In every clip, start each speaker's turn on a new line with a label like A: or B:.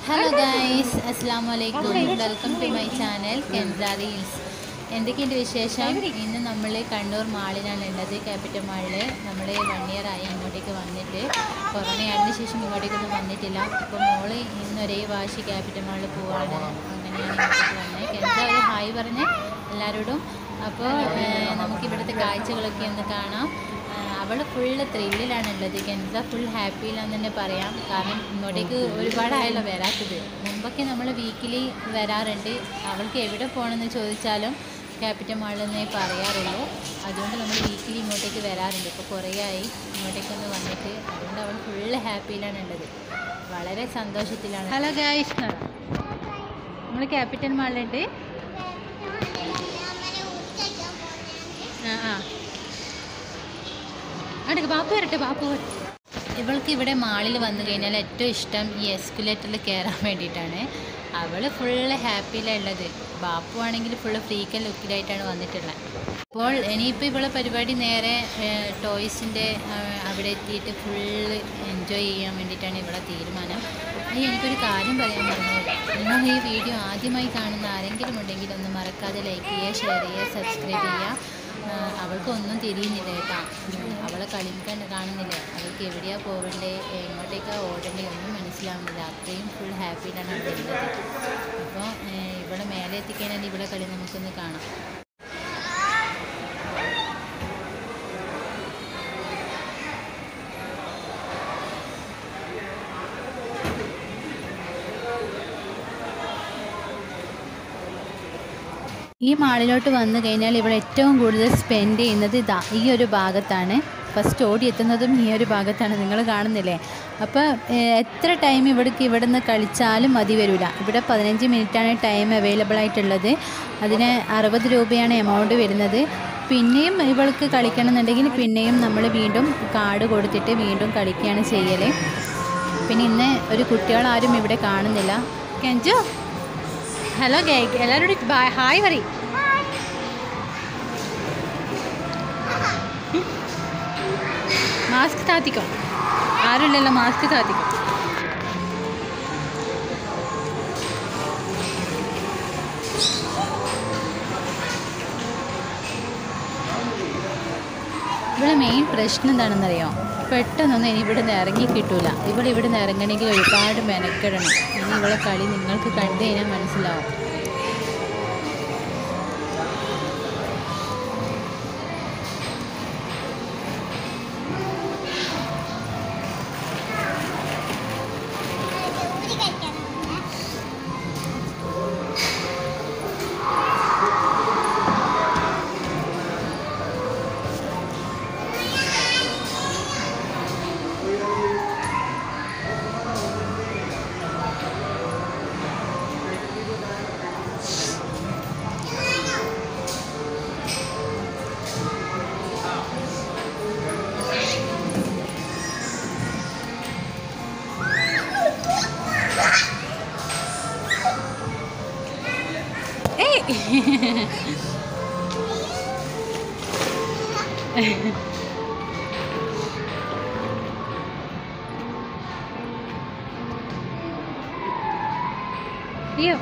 A: Hello guys അസ്സാം വലൈക്കും welcome to my channel Kenza reels എന്തൊക്കെയുണ്ട് വിശേഷം ഇന്ന് നമ്മൾ കണ്ണൂർ മാളിലാണ് ഉള്ളത് ക്യാപിറ്റൽ മാളിൽ നമ്മൾ വൺ ഇയർ ആയി ഇങ്ങോട്ടേക്ക് വന്നിട്ട് കൊറോണ ആയതിനു ശേഷം ഇങ്ങോട്ടേക്കൊന്നും വന്നിട്ടില്ല അപ്പോൾ മോള് ഇന്ന് ഒരേ വാശി ക്യാപിറ്റൽ മാളിൽ പോവാണ് അങ്ങനെയാണ് ഇങ്ങോട്ടേക്ക് വന്നത് കെൻസ ഒരു ഹായ് പറഞ്ഞ് എല്ലാവരോടും അപ്പോൾ നമുക്ക് ഇവിടുത്തെ കാഴ്ചകളൊക്കെ ഒന്ന് കാണാം അവൾ ഫുള്ള് ത്രില്ലിലാണുള്ളത് കെൻസ ഫുൾ ഹാപ്പിയിലാന്ന് തന്നെ പറയാം കാരണം ഇങ്ങോട്ടേക്ക് ഒരുപാടായല്ലോ വരാത്തത് മുമ്പൊക്കെ നമ്മൾ വീക്കിലി വരാറുണ്ട് അവൾക്ക് എവിടെ പോകണമെന്ന് ചോദിച്ചാലും ക്യാപിറ്റൽ മാളിൽ നിന്നേ പറയാറുള്ളൂ അതുകൊണ്ട് നമ്മൾ വീക്കിലി ഇങ്ങോട്ടേക്ക് വരാറുണ്ട് ഇപ്പോൾ കുറേ ആയി ഇങ്ങോട്ടേക്കൊന്ന് വന്നിട്ട് അതുകൊണ്ട് അവൾ ഫുള്ള് ഹാപ്പിയിലാണുള്ളത് വളരെ സന്തോഷത്തിലാണ് ഹലോ ഗായ്സ് നമ്മൾ ക്യാപിറ്റൽ മാളിലുണ്ട് ആ ആ അടുക്ക് ബാപ്പു വരട്ടെ ബാപ്പു വരട്ടെ ഇവൾക്ക് ഇവിടെ മാളിൽ വന്നു കഴിഞ്ഞാൽ ഏറ്റവും ഇഷ്ടം ഈ എസ്കുലേറ്ററിൽ കയറാൻ വേണ്ടിയിട്ടാണ് അവൾ ഫുള്ള് ഹാപ്പിയിലുള്ളത് ബാപ്പു ആണെങ്കിൽ ഫുള്ള് ഫ്രീക്കൽ ലുക്കിലായിട്ടാണ് വന്നിട്ടുള്ളത് അപ്പോൾ ഇനിയിപ്പോൾ ഇവളെ പരിപാടി നേരെ ടോയ്സിൻ്റെ അവിടെ എത്തിയിട്ട് ഫുള്ള് എൻജോയ് ചെയ്യാൻ വേണ്ടിയിട്ടാണ് ഇവളെ തീരുമാനം ഇനി എനിക്കൊരു കാര്യം പറയാൻ പറഞ്ഞു നിങ്ങൾ ഈ വീഡിയോ ആദ്യമായി കാണുന്ന ആരെങ്കിലും ഉണ്ടെങ്കിൽ ഒന്ന് മറക്കാതെ ലൈക്ക് ചെയ്യുക ഷെയർ ചെയ്യുക സബ്സ്ക്രൈബ് ചെയ്യുക അവൾക്കൊന്നും തിരിയുന്നില്ല കേട്ടോ അവളെ കളിക്കാൻ കാണുന്നില്ല അവൾക്ക് എവിടെയാ പോകണ്ടേ എങ്ങോട്ടേക്കാ ഓടണ്ടേ ഒന്നും മനസ്സിലാവുന്നില്ല അത്രയും ഫുൾ ഹാപ്പിയിലാണ് അവിടെ ഉള്ളത് അപ്പോൾ ഇവിടെ മേലെ എത്തിക്കഴിഞ്ഞാൽ ഇവിടെ കളി നമുക്കൊന്ന് കാണാം ഈ മാളിലോട്ട് വന്നു കഴിഞ്ഞാൽ ഇവിടെ ഏറ്റവും കൂടുതൽ സ്പെൻഡ് ചെയ്യുന്നത് ഇതാ ഈ ഒരു ഭാഗത്താണ് ഫസ്റ്റ് ഓടി എത്തുന്നതും ഈ ഒരു ഭാഗത്താണ് നിങ്ങൾ കാണുന്നില്ലേ അപ്പോൾ എത്ര ടൈം ഇവിടേക്ക് ഇവിടെ നിന്ന് കളിച്ചാലും മതി വരില്ല ഇവിടെ പതിനഞ്ച് മിനിറ്റാണ് ടൈം അവൈലബിൾ ആയിട്ടുള്ളത് അതിന് അറുപത് രൂപയാണ് എമൗണ്ട് വരുന്നത് പിന്നെയും ഇവൾക്ക് കളിക്കണം എന്നുണ്ടെങ്കിൽ പിന്നെയും നമ്മൾ വീണ്ടും കാർഡ് കൊടുത്തിട്ട് വീണ്ടും കളിക്കുകയാണ് ചെയ്യൽ പിന്നെ ഇന്ന് ഒരു കുട്ടികളാരും ഇവിടെ കാണുന്നില്ല കെഞ്ചു ഹലോ ഗേ എല്ലാവരോടും ബായ് ഹായ് പറയും മാസ്ക് താത്തിക്കോ ആരുമില്ലല്ലോ മാസ്ക് താത്തിക്കോ ഇവിടെ മെയിൻ പ്രശ്നം എന്താണെന്നറിയോ പെട്ടെന്നൊന്നും ഇനി ഇവിടെ നിന്ന് ഇറങ്ങി കിട്ടൂല ഇവിടെ ഇവിടെ നിന്ന് ഇറങ്ങണമെങ്കിൽ ഒരുപാട് മെനക്കെടണം ഇനി ഇവിടെ കളി നിങ്ങൾക്ക് കണ്ടു കഴിഞ്ഞാൽ മനസ്സിലാവും അയ്യോ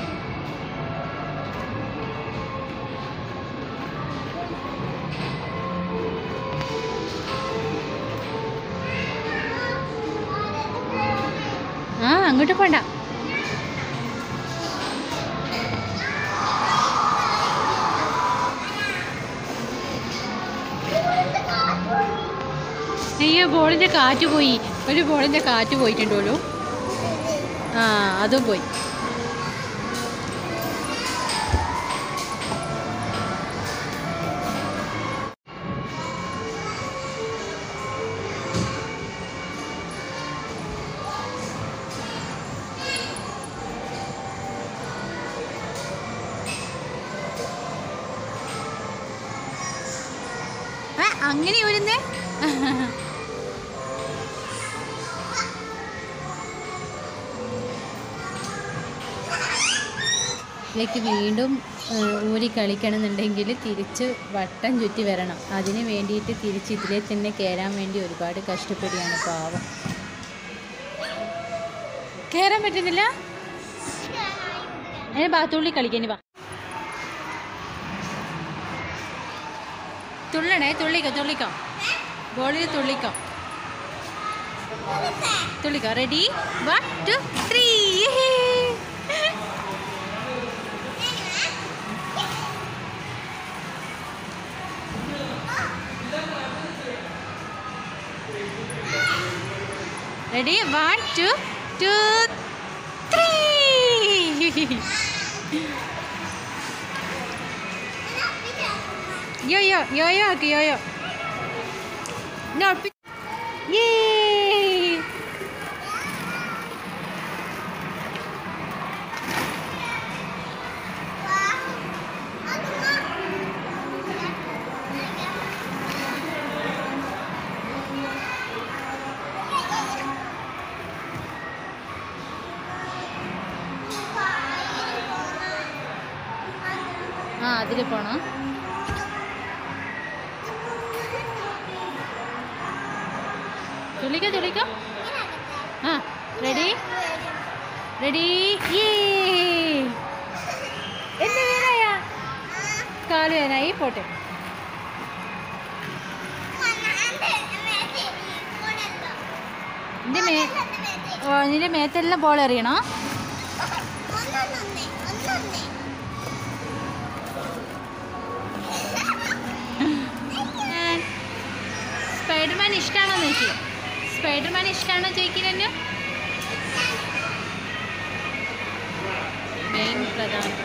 A: ആ അങ്ങോട്ട് പോണ്ട അയ്യോ ബോളിൻ്റെ കാറ്റ് പോയി ഒരു ബോളിൻ്റെ കാറ്റ് പോയിട്ടുണ്ടല്ലോ ആ അതും പോയി അങ്ങനെ വരുന്നേ ഇതിലേക്ക് വീണ്ടും ഊരി കളിക്കണമെന്നുണ്ടെങ്കിൽ തിരിച്ച് വട്ടം ചുറ്റി വരണം അതിന് വേണ്ടിയിട്ട് തിരിച്ച് ഇതിലേ തന്നെ കയറാൻ വേണ്ടി ഒരുപാട് കഷ്ടപ്പെടുകയാണ് പാവം കയറാൻ പറ്റുന്നില്ല ഏ ബാ തുള്ളി കളിക്കാൻ ബാ തുള്ളണേ തുള്ളിക്കോ തുള്ളിക്കോ ബോളിൽ തുള്ളിക്കോ തുള്ളിക്കോ ready one two three ready one two two three yo yo yo യോ ആക്ക് യോ യോ No, pick. Yay! ആ അതിൽ പോണം തുള്ളിക്കോ തുള്ളിക്കോ ആ റെഡി റെഡി എന്ത് വേനായ കാല് വേനായി പോട്ടെ നിന്റെ മേ ഓ നിന്റെ മേത്തെല്ലാം ബോൾ എറിയണോ സ്പൈഡർമാൻ ഇഷ്ടമാണോ നോക്കി സ്പൈഡർമാൻ ഇഷ്ടമാണോ ചോദിക്കുന്നതിന് മെയിൻ പ്രധാനം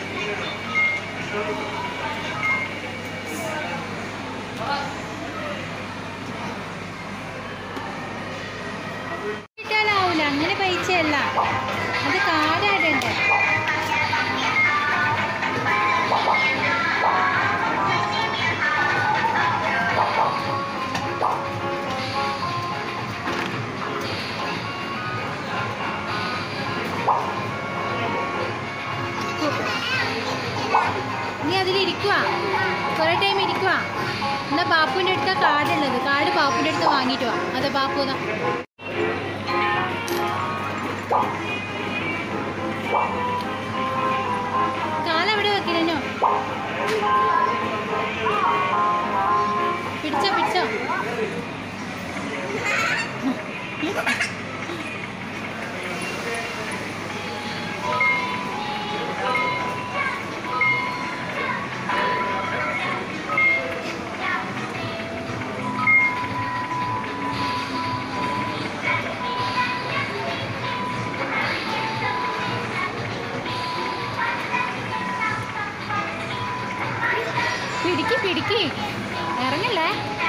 A: ഇട്ടാലാവൂല അങ്ങനെ പൈസയല്ല അത് കാർഡായിട്ടുണ്ട് നീ അതിലിരിക്കുക കുറേ ടൈം ഇരിക്കുക എന്നാ ബാപ്പുവിൻ്റെ അടുത്ത കാർഡ് ഉള്ളത് കാർഡ് ബാപ്പുവിൻ്റെ അടുത്ത് വാങ്ങിയിട്ട് വാ അതെ ബാപ്പു ഇതാ കാലെവിടെ വെക്കണോ പിടിച്ചോ പിടിച്ചോ പിടിക്ക് പിടിക്ക് ഇറങ്ങല്ലേ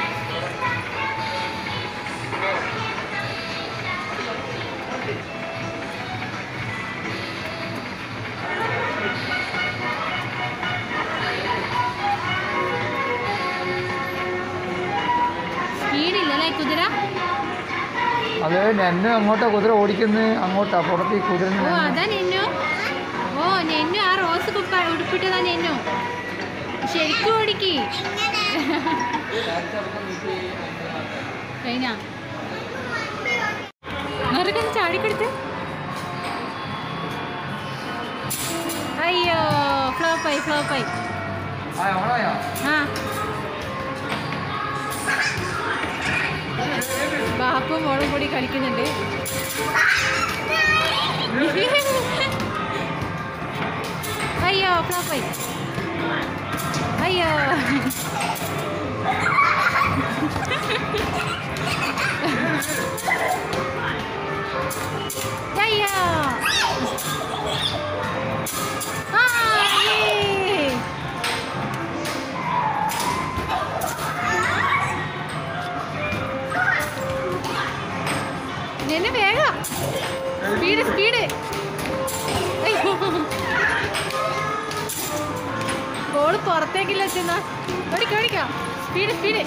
A: സ്പീഡില്ലല്ലേ കുതിര
B: അത് എന്നെ അങ്ങോട്ടാ കുതിര ഓടിക്കുന്നത് അങ്ങോട്ടാ പുറത്ത് ഈ കുതിര
A: ഓ അതാ നെന്നു ഓ നെന്നു ആ റോസ് കുപ്പ ഉടുപ്പിട്ടതാ നെന്നു ശരിക്കും ഓടിക്ക് കഴിഞ്ഞ മറുകൻ ചാടിക്കെടുത്ത് അയ്യോ ഫ്ലോപ്പായി ഫ്ലോപ്പായി ആ ബാപ്പും മോളും കൂടി കളിക്കുന്നുണ്ട് അയ്യോ ഫ്ലോപ്പായി അയ്യോ അയ്യോ ആ yay. നിന്നെ വേഗം സ്പീഡ് സ്പീഡ് ബോൾ പുറത്തേക്കില്ല എത്തുന്ന ഓടിക്കോ ഓടിക്കോ സ്പീഡ് സ്പീഡ്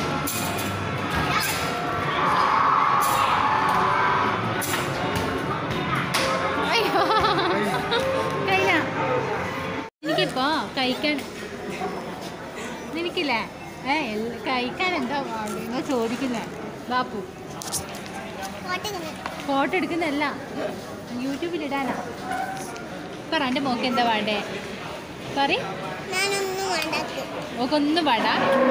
A: അയ്യോ കഴിഞ്ഞ എനിക്കിപ്പോ കഴിക്കാൻ നിനക്കില്ലേ ഏ എല്ല- കഴിക്കാൻ എന്താ നിങ്ങൾ ചോദിക്കുന്നേ ബാപ്പു ഫോട്ടോ എടുക്കുന്നതല്ല യൂട്യൂബിലിടാനാ പറ എൻ്റെ മോക്ക് എന്താ വേണ്ടേ പറ
C: ഞാനൊന്നും ഉണ്ടാക്കും
A: മോക്കൊന്നും വേണ്ട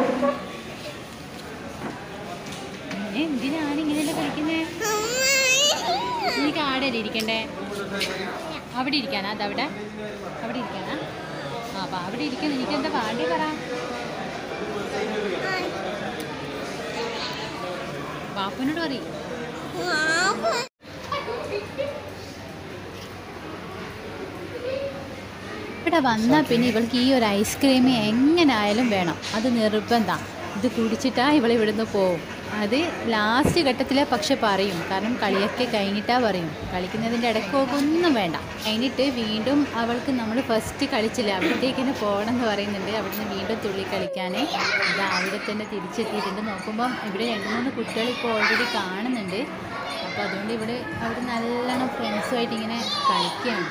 A: ഏ, എന്തിനാണ് ഇങ്ങനെയല്ലേ കളിക്കുന്നേ എനിക്ക് ആടെയല്ലേ ഇരിക്കണ്ടേ അവിടെ ഇരിക്കാനാ അതവിടെ അവിടെ ഇരിക്കാനാ ആ അപ്പം അവിടെ ഇരിക്കാൻ എനിക്ക് എന്താ വേണ്ടി പറ ബാപ്പനോട് പറയും ഇവിടെ വന്നാൽ പിന്നെ ഇവൾക്ക് ഈ ഒരു ഐസ്ക്രീം എങ്ങനെ ആയാലും വേണം അത് നിർബന്ധം ഇത് കുടിച്ചിട്ടാ ഇവൾ ഇവിടുന്ന് പോവും അത് ലാസ്റ്റ് ഘട്ടത്തിൽ പക്ഷെ പറയും കാരണം കളിയൊക്കെ കഴിഞ്ഞിട്ടാ പറയും കളിക്കുന്നതിൻ്റെ ഇടയ്ക്കൊക്കെ ഒന്നും വേണ്ട കഴിഞ്ഞിട്ട് വീണ്ടും അവൾക്ക് നമ്മൾ ഫസ്റ്റ് കളിച്ചില്ല അവിടത്തേക്ക് തന്നെ പോകണം എന്ന് പറയുന്നുണ്ട് അവിടുന്ന് വീണ്ടും തുള്ളി കളിക്കാൻ ഇത് അവിടെ തന്നെ തിരിച്ചെത്തിയിട്ടുണ്ട് നോക്കുമ്പം ഇവിടെ രണ്ട് മൂന്ന് കുട്ടികൾ ഇപ്പോൾ ഓൾറെഡി കാണുന്നുണ്ട് അപ്പോൾ അതുകൊണ്ട് ഇവിടെ അവിടെ നല്ലോണം ഫ്രണ്ട്സുമായിട്ട് ഇങ്ങനെ കളിക്കുകയാണ്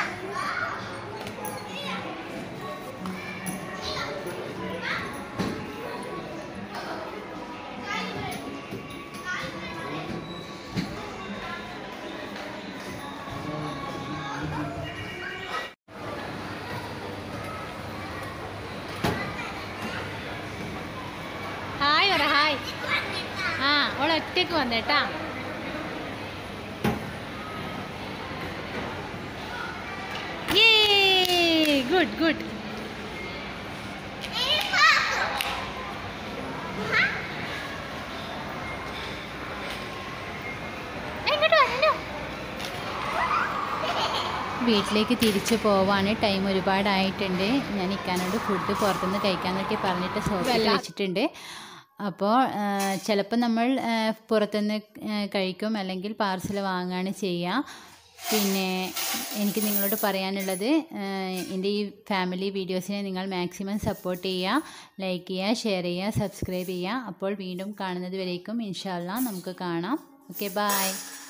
A: ഹായ് പറ ഹായ് ആ അവൾ ഒറ്റയ്ക്ക് വന്നേട്ടാ ഗുഡ് ഗുഡ് വീട്ടിലേക്ക് തിരിച്ചു പോവാണ് ടൈം ഒരുപാടായിട്ടുണ്ട് ഞാൻ ഇക്കാനോട് ഫുഡ് പുറത്തുനിന്ന് കഴിക്കാന്നൊക്കെ പറഞ്ഞിട്ട് സോപ്പിൽ വെച്ചിട്ടുണ്ട് അപ്പോൾ ചിലപ്പോൾ നമ്മൾ ആ, പുറത്തുനിന്ന് ആ, കഴിക്കും അല്ലെങ്കിൽ പാർസൽ വാങ്ങുകയാണ് ചെയ്യുക പിന്നെ എനിക്ക് നിങ്ങളോട് പറയാനുള്ളത് ആ, എൻ്റെ ഈ ഫാമിലി വീഡിയോസിനെ നിങ്ങൾ മാക്സിമം സപ്പോർട്ട് ചെയ്യുക ലൈക്ക് ചെയ്യുക ഷെയർ ചെയ്യുക സബ്സ്ക്രൈബ് ചെയ്യുക അപ്പോൾ വീണ്ടും കാണുന്നത് വരേക്കും ഇൻഷാല്ല നമുക്ക് കാണാം ഓക്കെ ബായ്